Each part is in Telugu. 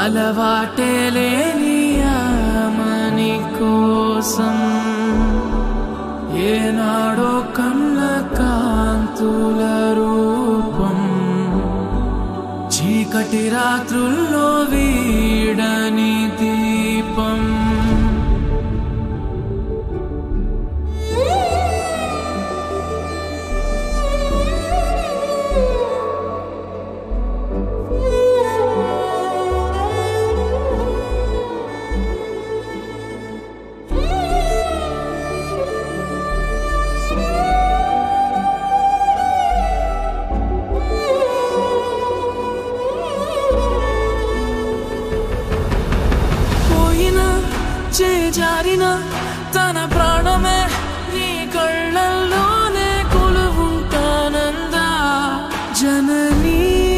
అలవాటే లేని ఆమని కోసం ఏనాడో కన్న కాంతుల రూపం చీకటి రాత్రుల్లో వీడని దీపం పోయిన చేజారిన తన ప్రాణమే నీ కళ్ళల్లోనే కొలువుంటానందా జననీ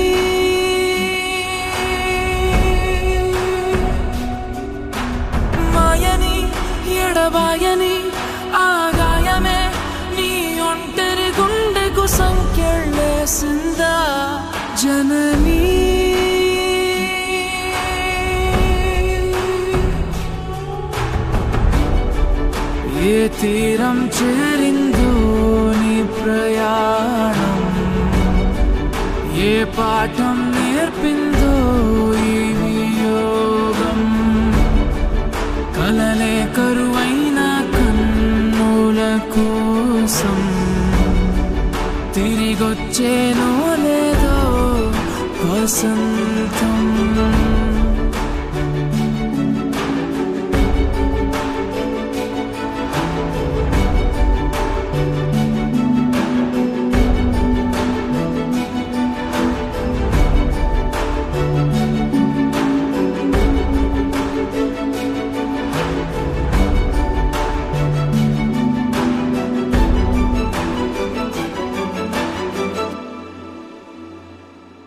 మాయని ఎడబాయని ఆగాయమే నీ ఒంటరి గుండెకు సంఖ్యలేసిందా జననీ ఏ తీరం చేరిందో నీ ప్రయాణం ఏ పాఠం నేర్పిందో